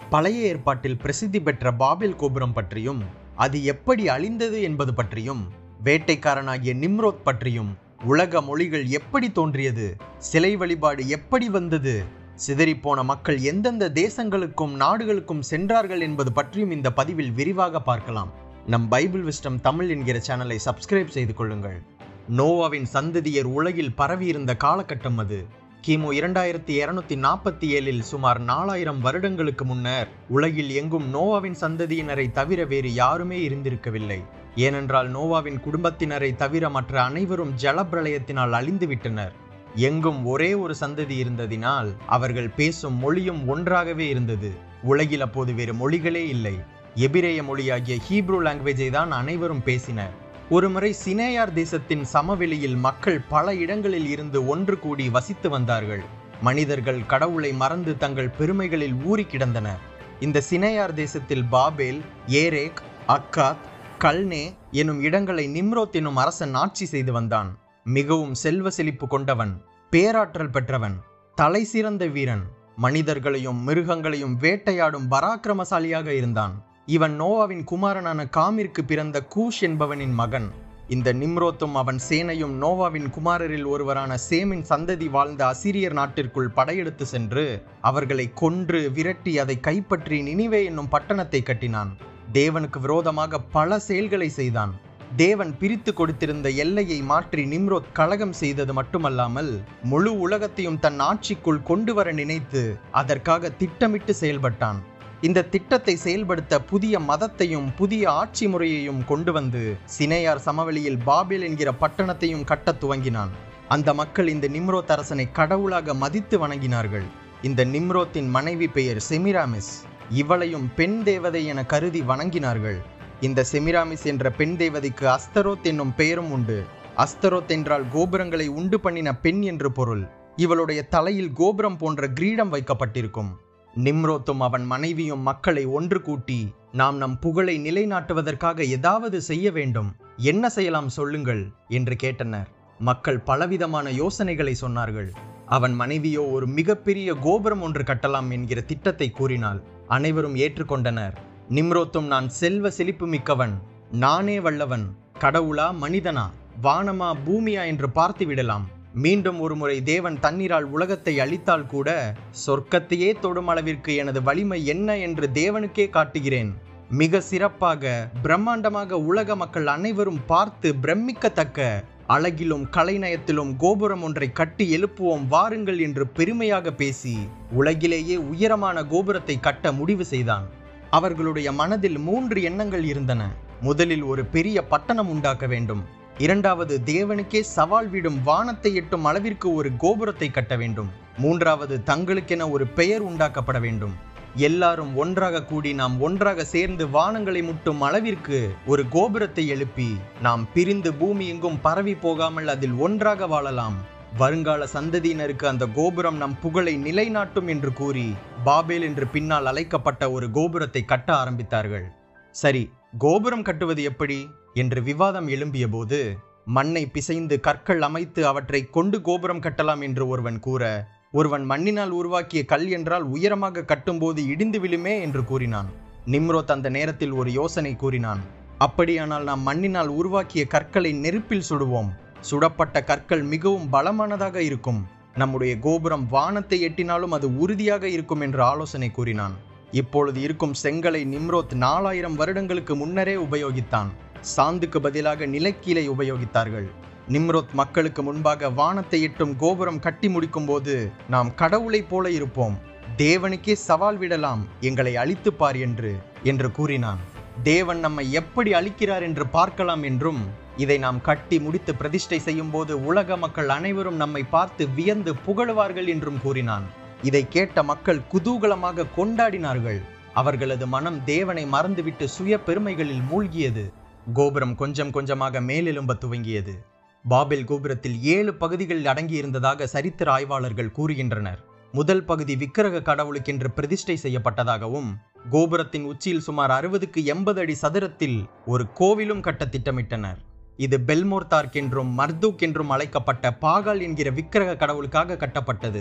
பழைய ஏற்பாட்டில் பிரசித்தி பெற்ற பாபேல் கோபுரம் பற்றியும் அது எப்படி அழிந்தது என்பது பற்றியும் வேட்டைக்காரனாகிய நிம்ரோத் பற்றியும் உலக மொழிகள் எப்படி தோன்றியது சிலை வழிபாடு எப்படி வந்தது சிதறிப்போன மக்கள் எந்தெந்த தேசங்களுக்கும் நாடுகளுக்கும் சென்றார்கள் என்பது பற்றியும் இந்த பதிவில் விரிவாக பார்க்கலாம் நம் பைபிள் விஸ்டம் தமிழ் என்கிற சேனலை சப்ஸ்கிரைப் செய்து கொள்ளுங்கள் நோவாவின் சந்ததியர் உலகில் பரவியிருந்த காலகட்டம் அது கிமு இரண்டாயிரத்தி இருநூத்தி நாற்பத்தி ஏழில் சுமார் நாலாயிரம் வருடங்களுக்கு முன்னர் உலகில் எங்கும் நோவாவின் சந்ததியினரை தவிர வேறு யாருமே இருந்திருக்கவில்லை ஏனென்றால் நோவாவின் குடும்பத்தினரை தவிர மற்ற அனைவரும் ஜலப்பிரளயத்தினால் அழிந்து விட்டனர் எங்கும் ஒரே ஒரு சந்ததி இருந்ததினால் அவர்கள் பேசும் மொழியும் ஒன்றாகவே இருந்தது உலகில் அப்போது வேறு மொழிகளே இல்லை எபிரேய மொழியாகிய ஹீப்ரூ லாங்குவேஜை தான் அனைவரும் பேசினர் ஒருமுறை சினேயார் தேசத்தின் சமவெளியில் மக்கள் பல இடங்களில் இருந்து ஒன்று கூடி வசித்து வந்தார்கள் மனிதர்கள் கடவுளை மறந்து தங்கள் பெருமைகளில் ஊறி கிடந்தனர் இந்த சினேயார் தேசத்தில் பாபேல் ஏரேக் அக்காத் கல்னே எனும் இடங்களை நிம்ரோத் எனும் அரசன் ஆட்சி செய்து வந்தான் மிகவும் செல்வ செழிப்பு கொண்டவன் பேராற்றல் பெற்றவன் தலை சிறந்த வீரன் மனிதர்களையும் மிருகங்களையும் வேட்டையாடும் பராக்கிரமசாலியாக இருந்தான் இவன் நோவாவின் குமாரனான காமிற்கு பிறந்த கூஷ் என்பவனின் மகன் இந்த நிம்ரோத்தும் அவன் சேனையும் நோவாவின் குமாரரில் ஒருவரான சேமின் சந்ததி வாழ்ந்த அசிரியர் நாட்டிற்குள் படையெடுத்து சென்று அவர்களை கொன்று விரட்டி அதை கைப்பற்றி நினிவே என்னும் பட்டணத்தை கட்டினான் தேவனுக்கு விரோதமாக பல செயல்களை செய்தான் தேவன் பிரித்து கொடுத்திருந்த எல்லையை மாற்றி நிம்ரோத் கலகம் செய்தது மட்டுமல்லாமல் முழு உலகத்தையும் தன் ஆட்சிக்குள் கொண்டு வர நினைத்து அதற்காக திட்டமிட்டு செயல்பட்டான் இந்த திட்டத்தை செயல்படுத்த புதிய மதத்தையும் புதிய ஆட்சி முறையையும் கொண்டு வந்து சினையார் சமவெளியில் பாபேல் என்கிற பட்டணத்தையும் கட்டத் துவங்கினான் அந்த மக்கள் இந்த நிம்ரோத் அரசனை கடவுளாக மதித்து வணங்கினார்கள் இந்த நிம்ரோத்தின் மனைவி பெயர் செமிராமிஸ் இவளையும் பெண் தேவதை என கருதி வணங்கினார்கள் இந்த செமிராமிஸ் என்ற பெண் தேவதைக்கு அஸ்தரோத் என்னும் பெயரும் உண்டு அஸ்தரோத் என்றால் கோபுரங்களை உண்டு பண்ணின பெண் என்று பொருள் இவளுடைய தலையில் கோபுரம் போன்ற கிரீடம் வைக்கப்பட்டிருக்கும் நிம்ரோத்தும் அவன் மனைவியும் மக்களை ஒன்று கூட்டி நாம் நம் புகழை நிலைநாட்டுவதற்காக ஏதாவது செய்ய வேண்டும் என்ன செய்யலாம் சொல்லுங்கள் என்று கேட்டனர் மக்கள் பலவிதமான யோசனைகளை சொன்னார்கள் அவன் மனைவியோ ஒரு மிகப்பெரிய கோபுரம் ஒன்று கட்டலாம் என்கிற திட்டத்தை கூறினாள் அனைவரும் ஏற்றுக்கொண்டனர் நிம்ரோத்தும் நான் செல்வ செழிப்பு மிக்கவன் நானே வல்லவன் கடவுளா மனிதனா வானமா பூமியா என்று பார்த்து விடலாம் மீண்டும் ஒருமுறை தேவன் தண்ணீரால் உலகத்தை அழித்தால் கூட சொர்க்கத்தையே தொடும் அளவிற்கு எனது வலிமை என்ன என்று தேவனுக்கே காட்டுகிறேன் மிக சிறப்பாக பிரம்மாண்டமாக உலக மக்கள் அனைவரும் பார்த்து பிரமிக்கத்தக்க அழகிலும் கலைநயத்திலும் கோபுரம் ஒன்றை கட்டி எழுப்புவோம் வாருங்கள் என்று பெருமையாக பேசி உலகிலேயே உயரமான கோபுரத்தை கட்ட முடிவு செய்தான் அவர்களுடைய மனதில் மூன்று எண்ணங்கள் இருந்தன முதலில் ஒரு பெரிய பட்டணம் உண்டாக்க வேண்டும் இரண்டாவது தேவனுக்கே சவால் விடும் வானத்தை எட்டும் அளவிற்கு ஒரு கோபுரத்தை கட்ட வேண்டும் மூன்றாவது தங்களுக்கென ஒரு பெயர் உண்டாக்கப்பட வேண்டும் எல்லாரும் ஒன்றாக கூடி நாம் ஒன்றாக சேர்ந்து வானங்களை முட்டும் அளவிற்கு ஒரு கோபுரத்தை எழுப்பி நாம் பிரிந்து பூமி எங்கும் பரவி போகாமல் அதில் ஒன்றாக வாழலாம் வருங்கால சந்ததியினருக்கு அந்த கோபுரம் நம் புகழை நிலைநாட்டும் என்று கூறி பாபேல் என்று பின்னால் அழைக்கப்பட்ட ஒரு கோபுரத்தை கட்ட ஆரம்பித்தார்கள் சரி கோபுரம் கட்டுவது எப்படி என்று விவாதம் எழும்பிய போது மண்ணை பிசைந்து கற்கள் அமைத்து அவற்றை கொண்டு கோபுரம் கட்டலாம் என்று ஒருவன் கூற ஒருவன் மண்ணினால் உருவாக்கிய கல் என்றால் உயரமாக கட்டும்போது இடிந்து விழுமே என்று கூறினான் நிம்ரோத் அந்த நேரத்தில் ஒரு யோசனை கூறினான் அப்படியானால் நாம் மண்ணினால் உருவாக்கிய கற்களை நெருப்பில் சுடுவோம் சுடப்பட்ட கற்கள் மிகவும் பலமானதாக இருக்கும் நம்முடைய கோபுரம் வானத்தை எட்டினாலும் அது உறுதியாக இருக்கும் என்று ஆலோசனை கூறினான் இப்பொழுது இருக்கும் செங்கலை நிம்ரோத் நாலாயிரம் வருடங்களுக்கு முன்னரே உபயோகித்தான் சாந்துக்கு பதிலாக நிலக்கீலை உபயோகித்தார்கள் நிம்ரோத் மக்களுக்கு முன்பாக வானத்தை எட்டும் கோபுரம் கட்டி முடிக்கும் போது நாம் கடவுளைப் போல இருப்போம் தேவனுக்கே சவால் விடலாம் எங்களை அழித்துப்பார் என்று என்று கூறினான் தேவன் நம்மை எப்படி அழிக்கிறார் என்று பார்க்கலாம் என்றும் இதை நாம் கட்டி முடித்து பிரதிஷ்டை செய்யும் போது உலக மக்கள் அனைவரும் நம்மை பார்த்து வியந்து புகழுவார்கள் என்றும் கூறினான் இதை கேட்ட மக்கள் குதூகலமாக கொண்டாடினார்கள் அவர்களது மனம் தேவனை மறந்துவிட்டு சுய பெருமைகளில் மூழ்கியது கோபுரம் கொஞ்சம் கொஞ்சமாக மேலெழும்ப துவங்கியது பாபெல் கோபுரத்தில் ஏழு பகுதிகள் அடங்கியிருந்ததாக சரித்திர ஆய்வாளர்கள் கூறுகின்றனர் முதல் பகுதி விக்கிரக கடவுளுக்கென்று பிரதிஷ்டை செய்யப்பட்டதாகவும் கோபுரத்தின் உச்சியில் சுமார் அறுபதுக்கு எண்பது அடி சதுரத்தில் ஒரு கோவிலும் கட்ட திட்டமிட்டனர் இது பெல்மோர்தார்க் என்றும் மர்தூக் என்றும் அழைக்கப்பட்ட பாகால் என்கிற விக்கிரக கடவுளுக்காக கட்டப்பட்டது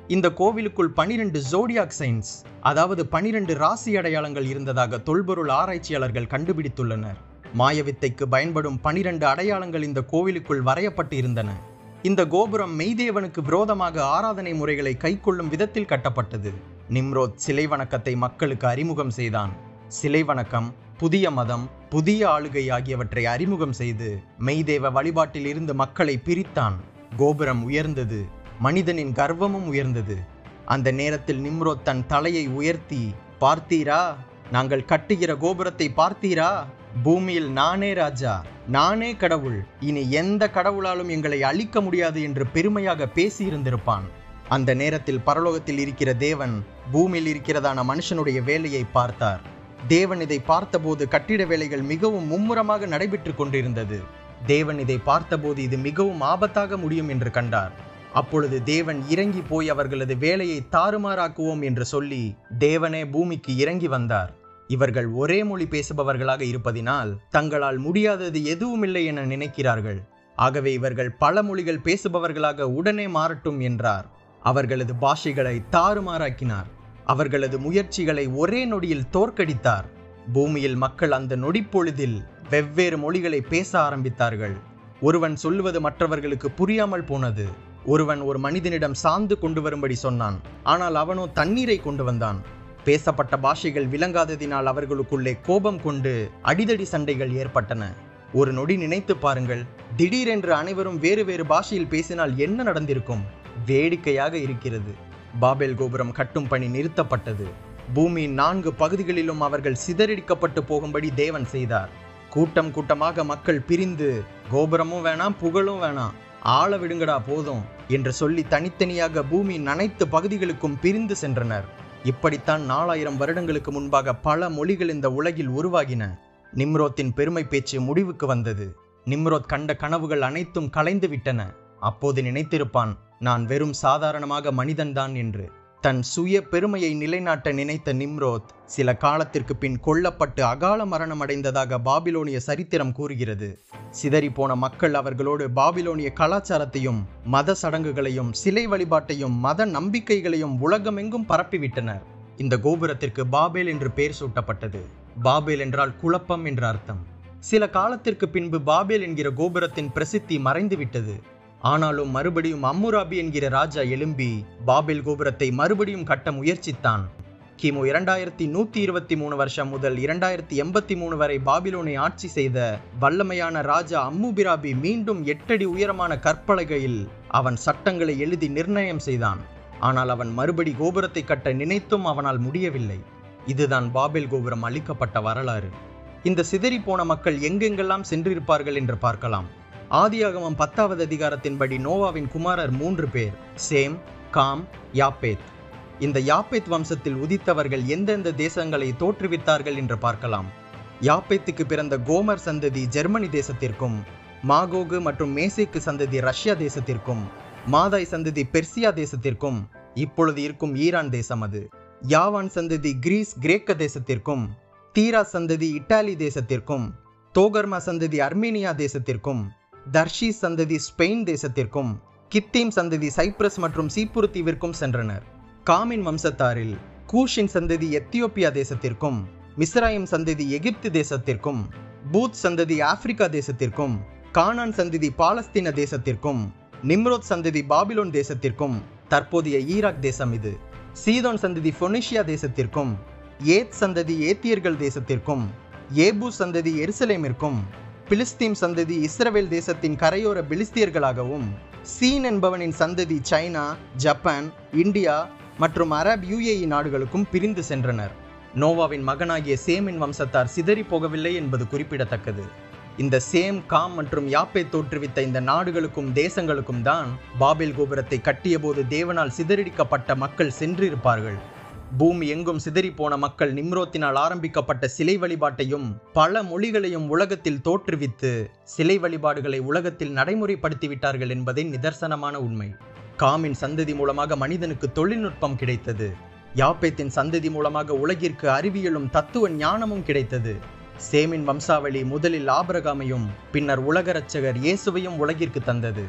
இந்த கோவிலுக்குள் பனிரெண்டு ஜோடியாக் சைன்ஸ் அதாவது பனிரெண்டு ராசி அடையாளங்கள் இருந்ததாக தொல்பொருள் ஆராய்ச்சியாளர்கள் கண்டுபிடித்துள்ளனர் மாயவித்தைக்கு பயன்படும் பனிரெண்டு அடையாளங்கள் இந்த கோவிலுக்குள் வரையப்பட்டு இருந்தன இந்த கோபுரம் மெய்தேவனுக்கு விரோதமாக ஆராதனை முறைகளை கைக்கொள்ளும் விதத்தில் கட்டப்பட்டது நிம்ரோத் சிலை வணக்கத்தை மக்களுக்கு அறிமுகம் செய்தான் சிலை வணக்கம் புதிய மதம் புதிய ஆளுகை ஆகியவற்றை அறிமுகம் செய்து மெய்தேவ வழிபாட்டில் இருந்து மக்களை பிரித்தான் கோபுரம் உயர்ந்தது மனிதனின் கர்வமும் உயர்ந்தது அந்த நேரத்தில் நிம்ரோத் தன் தலையை உயர்த்தி பார்த்தீரா நாங்கள் கட்டுகிற கோபுரத்தை பார்த்தீரா பூமியில் நானே ராஜா நானே கடவுள் இனி எந்த கடவுளாலும் எங்களை அழிக்க முடியாது என்று பெருமையாக பேசியிருந்திருப்பான் அந்த நேரத்தில் பரலோகத்தில் இருக்கிற தேவன் பூமியில் இருக்கிறதான மனுஷனுடைய வேலையை பார்த்தார் தேவன் இதை பார்த்தபோது கட்டிட வேலைகள் மிகவும் மும்முரமாக நடைபெற்று கொண்டிருந்தது தேவன் இதை பார்த்தபோது இது மிகவும் ஆபத்தாக முடியும் என்று கண்டார் அப்பொழுது தேவன் இறங்கி போய் அவர்களது வேலையை தாறுமாறாக்குவோம் என்று சொல்லி தேவனே பூமிக்கு இறங்கி வந்தார் இவர்கள் ஒரே மொழி பேசுபவர்களாக இருப்பதினால் தங்களால் முடியாதது எதுவுமில்லை என நினைக்கிறார்கள் ஆகவே இவர்கள் பல மொழிகள் பேசுபவர்களாக உடனே மாறட்டும் என்றார் அவர்களது பாஷைகளை தாறுமாறாக்கினார் அவர்களது முயற்சிகளை ஒரே நொடியில் தோற்கடித்தார் பூமியில் மக்கள் அந்த நொடிப்பொழுதில் வெவ்வேறு மொழிகளை பேச ஆரம்பித்தார்கள் ஒருவன் சொல்லுவது மற்றவர்களுக்கு புரியாமல் போனது ஒருவன் ஒரு மனிதனிடம் சாந்து கொண்டு வரும்படி சொன்னான் ஆனால் அவனோ தண்ணீரை கொண்டு வந்தான் பேசப்பட்ட பாஷைகள் விளங்காததினால் அவர்களுக்குள்ளே கோபம் கொண்டு அடிதடி சண்டைகள் ஏற்பட்டன ஒரு நொடி நினைத்து பாருங்கள் திடீரென்று அனைவரும் வேறு வேறு பாஷையில் பேசினால் என்ன நடந்திருக்கும் வேடிக்கையாக இருக்கிறது பாபேல் கோபுரம் கட்டும் பணி நிறுத்தப்பட்டது பூமியின் நான்கு பகுதிகளிலும் அவர்கள் சிதறடிக்கப்பட்டு போகும்படி தேவன் செய்தார் கூட்டம் கூட்டமாக மக்கள் பிரிந்து கோபுரமும் வேணாம் புகழும் வேணாம் ஆள விடுங்கடா போதும் என்று சொல்லி தனித்தனியாக பூமியின் அனைத்து பகுதிகளுக்கும் பிரிந்து சென்றனர் இப்படித்தான் நாலாயிரம் வருடங்களுக்கு முன்பாக பல மொழிகள் இந்த உலகில் உருவாகின நிம்ரோத்தின் பெருமை பேச்சு முடிவுக்கு வந்தது நிம்ரோத் கண்ட கனவுகள் அனைத்தும் கலைந்து விட்டன அப்போது நினைத்திருப்பான் நான் வெறும் சாதாரணமாக மனிதன்தான் என்று தன் சுய பெருமையை நிலைநாட்ட நினைத்த நிம்ரோத் சில காலத்திற்கு பின் கொல்லப்பட்டு அகால மரணம் அடைந்ததாக பாபிலோனிய சரித்திரம் கூறுகிறது சிதறிப்போன மக்கள் அவர்களோடு பாபிலோனிய கலாச்சாரத்தையும் மத சடங்குகளையும் சிலை வழிபாட்டையும் மத நம்பிக்கைகளையும் உலகமெங்கும் பரப்பிவிட்டனர் இந்த கோபுரத்திற்கு பாபேல் என்று பெயர் சூட்டப்பட்டது பாபேல் என்றால் குழப்பம் என்ற அர்த்தம் சில காலத்திற்கு பின்பு பாபேல் என்கிற கோபுரத்தின் பிரசித்தி மறைந்துவிட்டது ஆனாலும் மறுபடியும் அம்முராபி என்கிற ராஜா எழும்பி பாபேல் கோபுரத்தை மறுபடியும் கட்ட முயற்சித்தான் கிமு இரண்டாயிரத்தி நூத்தி இருபத்தி மூணு வருஷம் முதல் இரண்டாயிரத்தி எண்பத்தி மூணு வரை பாபிலோனை ஆட்சி செய்த வல்லமையான ராஜா அம்முபிராபி மீண்டும் எட்டடி உயரமான கற்பலகையில் அவன் சட்டங்களை எழுதி நிர்ணயம் செய்தான் ஆனால் அவன் மறுபடி கோபுரத்தை கட்ட நினைத்தும் அவனால் முடியவில்லை இதுதான் பாபேல் கோபுரம் அளிக்கப்பட்ட வரலாறு இந்த சிதறி போன மக்கள் எங்கெங்கெல்லாம் சென்றிருப்பார்கள் என்று பார்க்கலாம் ஆதியாகமம் பத்தாவது அதிகாரத்தின்படி நோவாவின் குமாரர் மூன்று பேர் சேம் காம் யாப்பேத் இந்த யாப்பேத் வம்சத்தில் உதித்தவர்கள் எந்தெந்த தேசங்களை தோற்றுவித்தார்கள் என்று பார்க்கலாம் யாப்பேத்துக்கு பிறந்த கோமர் சந்ததி ஜெர்மனி தேசத்திற்கும் மாகோகு மற்றும் மேசேக்கு சந்ததி ரஷ்யா தேசத்திற்கும் மாதாய் சந்ததி பெர்சியா தேசத்திற்கும் இப்பொழுது இருக்கும் ஈரான் தேசம் அது யாவான் சந்ததி கிரீஸ் கிரேக்க தேசத்திற்கும் தீரா சந்ததி இட்டாலி தேசத்திற்கும் தோகர்மா சந்ததி அர்மேனியா தேசத்திற்கும் தர்ஷி சந்ததி ஸ்பெயின் தேசத்திற்கும் கித்தீம் சந்ததி சைப்ரஸ் மற்றும் சீப்புரு தீவிற்கும் சென்றனர் காமின் வம்சத்தாரில் கூஷின் சந்ததி எத்தியோப்பியா தேசத்திற்கும் மிஸ்ராயிம் சந்ததி எகிப்து தேசத்திற்கும் பூத் சந்ததி ஆப்பிரிக்கா தேசத்திற்கும் கானான் சந்ததி பாலஸ்தீன தேசத்திற்கும் நிம்ரோத் சந்ததி பாபிலோன் தேசத்திற்கும் தற்போதைய ஈராக் தேசம் இது சீதோன் சந்ததி பொனிஷியா தேசத்திற்கும் ஏத் சந்ததி ஏத்தியர்கள் தேசத்திற்கும் ஏபு சந்ததி எருசலேமிற்கும் பிலிஸ்தீம் சந்ததி இஸ்ரவேல் தேசத்தின் கரையோர பிலிஸ்தியர்களாகவும் சீன் என்பவனின் சந்ததி சைனா ஜப்பான் இந்தியா மற்றும் அரப் யுஏஇ நாடுகளுக்கும் பிரிந்து சென்றனர் நோவாவின் மகனாகிய சேமின் வம்சத்தார் சிதறி போகவில்லை என்பது குறிப்பிடத்தக்கது இந்த சேம் காம் மற்றும் யாப்பை தோற்றுவித்த இந்த நாடுகளுக்கும் தேசங்களுக்கும் தான் பாபேல் கோபுரத்தை கட்டியபோது தேவனால் சிதறடிக்கப்பட்ட மக்கள் சென்றிருப்பார்கள் பூமி எங்கும் சிதறிப்போன மக்கள் நிம்ரோத்தினால் ஆரம்பிக்கப்பட்ட சிலை வழிபாட்டையும் பல மொழிகளையும் உலகத்தில் தோற்றுவித்து சிலை வழிபாடுகளை உலகத்தில் நடைமுறைப்படுத்திவிட்டார்கள் என்பதே நிதர்சனமான உண்மை காமின் சந்ததி மூலமாக மனிதனுக்கு தொழில்நுட்பம் கிடைத்தது யாப்பேத்தின் சந்ததி மூலமாக உலகிற்கு அறிவியலும் தத்துவ ஞானமும் கிடைத்தது சேமின் வம்சாவளி முதலில் ஆபரகாமையும் பின்னர் உலக ரட்சகர் இயேசுவையும் உலகிற்கு தந்தது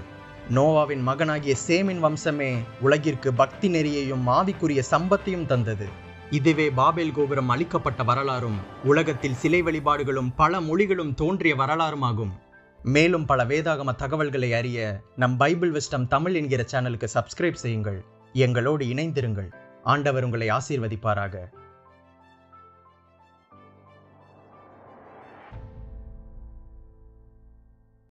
நோவாவின் மகனாகிய சேமின் வம்சமே உலகிற்கு பக்தி நெறியையும் ஆவிக்குரிய சம்பத்தையும் தந்தது இதுவே பாபேல் கோபுரம் அளிக்கப்பட்ட வரலாறும் உலகத்தில் சிலை வழிபாடுகளும் பல மொழிகளும் தோன்றிய வரலாறுமாகும் மேலும் பல வேதாகம தகவல்களை அறிய நம் பைபிள் விஸ்டம் தமிழ் என்கிற சேனலுக்கு சப்ஸ்கிரைப் செய்யுங்கள் எங்களோடு இணைந்திருங்கள் ஆண்டவர் உங்களை ஆசீர்வதிப்பாராக